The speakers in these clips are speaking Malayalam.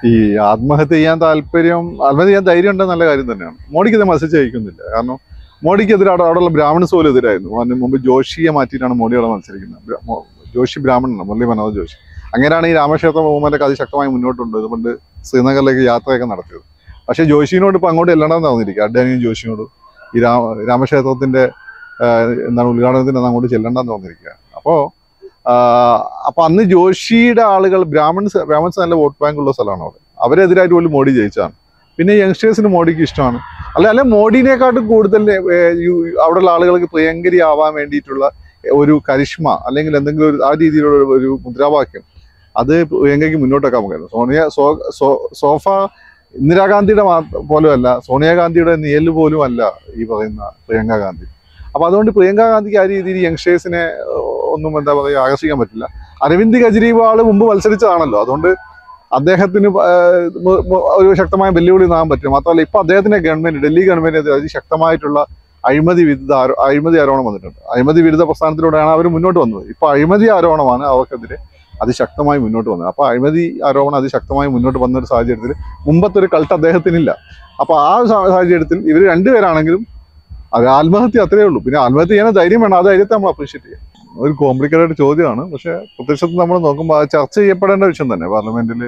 ഈ ആത്മഹത്യ ചെയ്യാൻ താല്പര്യം ആത്മഹത്യ ചെയ്യാൻ ധൈര്യം ഉണ്ടെന്ന് നല്ല കാര്യം തന്നെയാണ് മോഡിക്ക് ഇത് മത്സരിച്ച് ജയിക്കുന്നില്ല കാരണം മോഡിക്കെതിരെ അവിടെ അവിടെയുള്ള ബ്രാഹ്മൺസ് പോലും എതിരായിരുന്നു അതിന് മുമ്പ് ജോഷിയെ മാറ്റിയിട്ടാണ് മോഡി അവിടെ മത്സരിക്കുന്നത് ബ്ര- മോ- ജോഷി ബ്രാഹ്മണനാണ് മുരളി മനോജ് ജോഷി അങ്ങനെയാണ് ഈ രാമക്ഷേത്ര മൂവ്മെന്റ് അതിശക്തമായി മുന്നോട്ടുണ്ട് അതുകൊണ്ട് ശ്രീനഗറിലേക്ക് യാത്രയൊക്കെ നടത്തിയത് പക്ഷേ ജോഷിനോട് ഇപ്പൊ അങ്ങോട്ട് എല്ലണമെന്ന് പറഞ്ഞിരിക്കുക അഡ്ഡാനിയും ജോഷിനോട് ഈ രാ രാമക്ഷേത്രത്തിന്റെ ആ, എന്താണ് ഉദ്ഘാടനത്തിന് അന്ന് അങ്ങോട്ട് ചെല്ലണ്ടെന്ന് പറഞ്ഞിരിക്കുക അപ്പോ ആ, അപ്പൊ അന്ന് ജോഷിയുടെ ആളുകൾ ബ്രാഹ്മൺസ് ബ്രാഹ്മൺസ് നല്ല വോട്ട് ബാങ്ക് ഉള്ള സ്ഥലമാണ് അവിടെ അവരെതിരായിട്ട് പോലും മോഡി ജയിച്ചതാണ് പിന്നെ യങ്സ്റ്റേഴ്സിന് മോഡിക്ക് ഇഷ്ടമാണ് അല്ല അല്ലെ മോഡിനെക്കാട്ടും കൂടുതൽ ഏ, യു- അവിടെയുള്ള ആളുകൾക്ക് പ്രിയങ്കരി ആവാൻ വേണ്ടിയിട്ടുള്ള ഒരു കരിഷ്മ അല്ലെങ്കിൽ എന്തെങ്കിലും ഒരു ആ രീതിയിലുള്ള ഒരു- ഒരു മുദ്രാവാക്യം അത് പ്രിയങ്കയ്ക്ക് മുന്നോട്ട് വെക്കാൻ പോകുന്നു സോണിയ സോ സോ- സോഫ ഇന്ദിരാഗാന്ധിയുടെ മാ പോലും അല്ല സോണിയാഗാന്ധിയുടെ നിഴല് പോലും അല്ല ഈ പറയുന്ന പ്രിയങ്ക ഗാന്ധി അപ്പൊ അതുകൊണ്ട് പ്രിയങ്ക ഗാന്ധിക്ക് ആ രീതിയിൽ യങ്സ്റ്റേഴ്സിനെ ഏഹ്, ഒന്നും എന്താ പറയുക ആകർഷിക്കാൻ പറ്റില്ല അരവിന്ദ് കെജ്രിവാൾ മുമ്പ് മത്സരിച്ചതാണല്ലോ അതുകൊണ്ട് അദ്ദേഹത്തിന് പ- ഏഹ്, മു- മു- ഒരു ശക്തമായ വെല്ലുവിളി നാൻ പറ്റും മാത്രമല്ല ഇപ്പൊ അദ്ദേഹത്തിന്റെ ഗവൺമെന്റ് ഡൽഹി ഗവൺമെന്റ് അതിശക്തമായിട്ടുള്ള അഴിമതി വിരുദ്ധ ആരോ- അഴിമതി ആരോപണം വന്നിട്ടുണ്ട് അഴിമതി വിരുദ്ധ പ്രസ്ഥാനത്തിലൂടെയാണ് അവർ മുന്നോട്ട് വന്നത് ഇപ്പൊ അഴിമതി ആരോപണമാണ് അവർക്കെതിരെ അതിശക്തമായി മുന്നോട്ട് വന്നത് അപ്പൊ അഴിമതി ആരോപണം അതിശക്തമായി മുന്നോട്ട് വന്ന ഒരു സാഹചര്യത്തിൽ മുമ്പത്തെ ഒരു കൾട്ട് അദ്ദേഹത്തിനില്ല അപ്പൊ ആ ഒരു സാ- സാഹചര്യത്തിൽ ഇവർ രണ്ടുപേരാണെങ്കിലും അത് ആത്മഹത്യ അത്രയേ ഉള്ളൂ പിന്നെ ആത്മഹത്യ ചെയ്യാൻ ധൈര്യം വേണം ആ ധൈര്യത്തെ നമ്മൾ അപ്രീഷിയേറ്റ് ചെയ്യാം ഒരു കോംപ്ലിക്കേറ്റഡ് ചോദ്യമാണ് പക്ഷെ പ്രത്യക്ഷത്തിൽ നമ്മൾ നോക്കുമ്പോൾ അത് ചർച്ച ചെയ്യപ്പെടേണ്ട വിഷയം തന്നെ പാർലമെന്റിൽ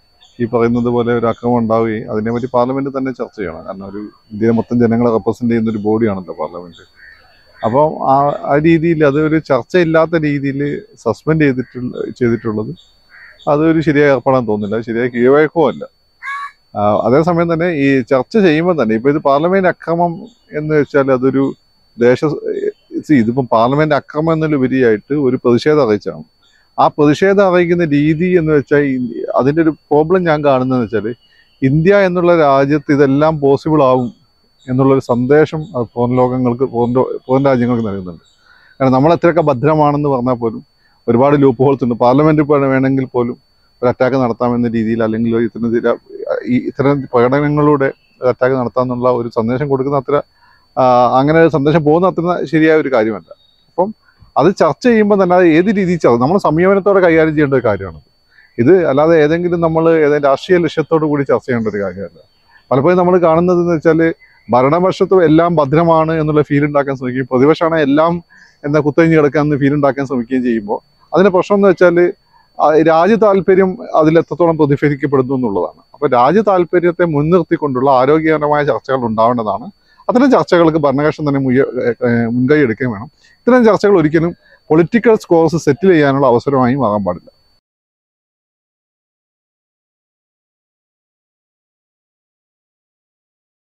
ഈ പറയുന്നത് പോലെ ഒരു അക്രമം ഉണ്ടാവുകയും അതിനെപ്പറ്റി പാർലമെന്റ് തന്നെ ചർച്ച ചെയ്യണം കാരണം ഒരു ഇന്ത്യയിലെ മൊത്തം ജനങ്ങളെ റെപ്രസെന്റ് ചെയ്യുന്ന ഒരു ബോഡിയാണല്ലോ പാർലമെന്റ് അപ്പം ആ ആ രീതിയിൽ അതൊരു ചർച്ചയില്ലാത്ത രീതിയിൽ സസ്പെൻഡ് ചെയ്തിട്ടുള്ള ചെയ്തിട്ടുള്ളത് അതൊരു ശരിയായ ഏർപ്പെടാൻ തോന്നുന്നില്ല അത് ശരിയായ കീഴ്വഴക്കവും അല്ല ആ, അതേസമയം തന്നെ ഈ ചർച്ച ചെയ്യുമ്പോൾ തന്നെ ഇപ്പൊ ഇത് പാർലമെന്റ് അക്രമം എന്ന് വെച്ചാൽ അതൊരു ദേശ see, ഇതിപ്പം പാർലമെന്റ് അക്രമം എന്നതിലുപരിയായിട്ട് ഒരു പ്രതിഷേധം അറിയിച്ചാണ് ആ പ്രതിഷേധം അറിയിക്കുന്ന രീതി എന്ന് വെച്ചാൽ ഈ- അതിന്റെ ഒരു പ്രോബ്ലം ഞാൻ കാണുന്നതെന്ന് വെച്ചാൽ ഇന്ത്യ എന്നുള്ള രാജ്യത്ത് ഇതെല്ലാം പോസിബിൾ ആവും എന്നുള്ളൊരു സന്ദേശം അത് പുറം ലോകങ്ങൾക്ക് പുറം ലോ- പുറം രാജ്യങ്ങൾക്ക് നൽകുന്നുണ്ട് കാരണം നമ്മൾ എത്രയൊക്കെ ഭദ്രമാണെന്ന് പറഞ്ഞാൽ പോലും ഒരുപാട് ലൂപ്പ് ഹോൾസ് ഉണ്ട് പാർലമെന്റിൽ പോലും വേണമെങ്കിൽ പോലും ഒരു അറ്റാക്ക് നടത്താമെന്ന രീതിയിൽ അല്ലെങ്കിൽ ഒരു ഇത്തരം ചില- ഈ ഇത്തരം പ്രകടനങ്ങളുടെ അറ്റാക്ക് നടത്താമെന്നുള്ള ഒരു സന്ദേശം കൊടുക്കുന്ന അത്ര ആ, അങ്ങനെ ഒരു സന്ദേശം പോകുന്ന അത്ര ശരിയായ ഒരു കാര്യമല്ല അപ്പം അത് ചർച്ച ചെയ്യുമ്പോൾ തന്നെ അത് ഏത് രീതിയിൽ ചർച്ച നമ്മൾ സംയമനത്തോടെ കൈകാര്യം ചെയ്യേണ്ട ഒരു കാര്യമാണ് ഇത് അല്ലാതെ ഏതെങ്കിലും നമ്മൾ ഏതെങ്കിലും രാഷ്ട്രീയ ലക്ഷ്യത്തോടു കൂടി ചർച്ച ചെയ്യേണ്ട ഒരു കാര്യമല്ല പലപ്പോഴും നമ്മൾ കാണുന്നത് എന്ന് വെച്ചാൽ ഭരണപക്ഷത്തും എല്ലാം ഭദ്രമാണ് എന്നുള്ള ഫീൽ ഉണ്ടാക്കാൻ ശ്രമിക്കുകയും പ്രതിപക്ഷമാണ് എല്ലാം എന്താ കുത്തഴിഞ്ഞ് കിടക്കാമെന്ന് ഫീൽ ഉണ്ടാക്കാൻ ശ്രമിക്കുകയും ചെയ്യുമ്പോൾ അതിന്റെ പ്രശ്നം എന്ന് വെച്ചാൽ രാജ്യ താല്പര്യം അതിൽ എത്രത്തോളം പ്രതിഫലിക്കപ്പെടുന്നു എന്നുള്ളതാണ് അപ്പൊ രാജ്യ താല്പര്യത്തെ മുൻനിർത്തിക്കൊണ്ടുള്ള ആരോഗ്യകരമായ ചർച്ചകൾ ഉണ്ടാവേണ്ടതാണ് അത്തരം ചർച്ചകൾക്ക് ഭരണകക്ഷം തന്നെ മുയ- ഏഹ് മുൻകൈ എടുക്കുകയും വേണം ഇത്തരം ചർച്ചകൾ ഒരിക്കലും പൊളിറ്റിക്കൽ സ്കോർസ് സെറ്റിൽ ചെയ്യാനുള്ള അവസരമായി മാറാൻ പാടില്ല